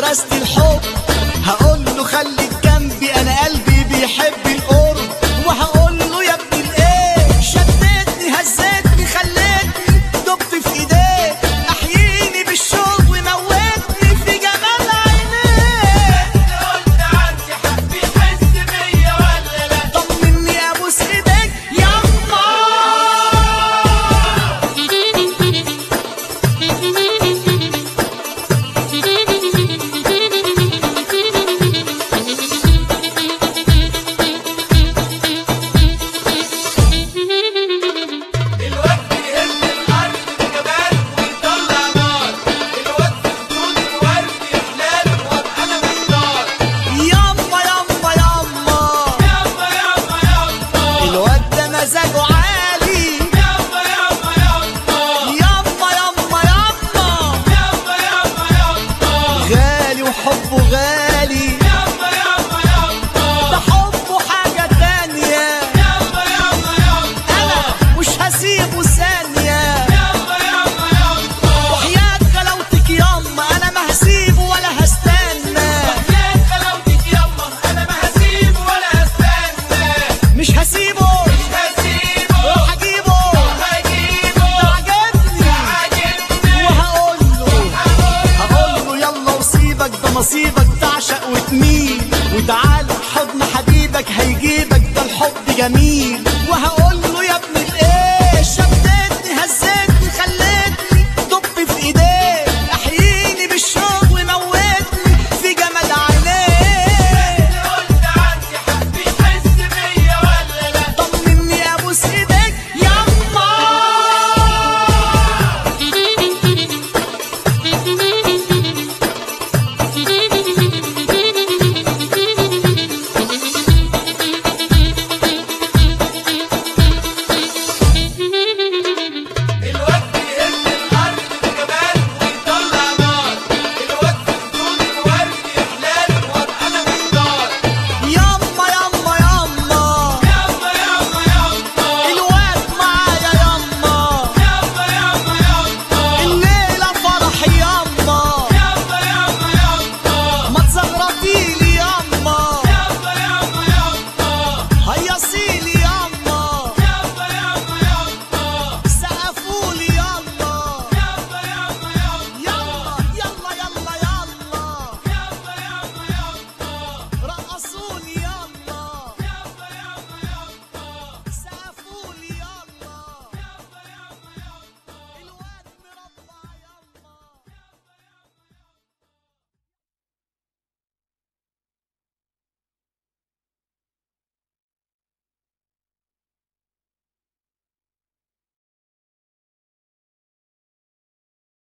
غرست الحب هقول له خليك جنبي انا قلبي بيحب القرب وهقول له يا ابني الايه شدتني هزتني خلتني دبت في ايديك احييني بالشوق وموتني في جمال عينيك قلت عندي حد يحس بيا ولا لا طمني ابوس ايديك يما الواد بيهز الارض بجمال ويطلع نار الواد في خدود وورد يحلال وابقى انا محتار يما يما يما ياما ياما ياما الواد ده مزاجه عالي ياما ياما ياما يما يما يما ياما ياما ياما غالي وحبه غالي ياما ياما ياما ده حبه حاجة تانية ياما ياما ياما أنا مش هسيبه ثانية ياما ياما ياما وحياة غلاوتك ياما أنا ما هسيبه ولا هستنى يا غلاوتك ياما انا ما هسيبه ولا هستنى مش هسيبه هسيبه وهجيبه هجيبه عجبني عاجبني وهقول له هقول له يلا وسيبك ده نصيبك تعشق وتميل وتعالى حضن حبيبك هيجيبك ده الحب جميل وهقول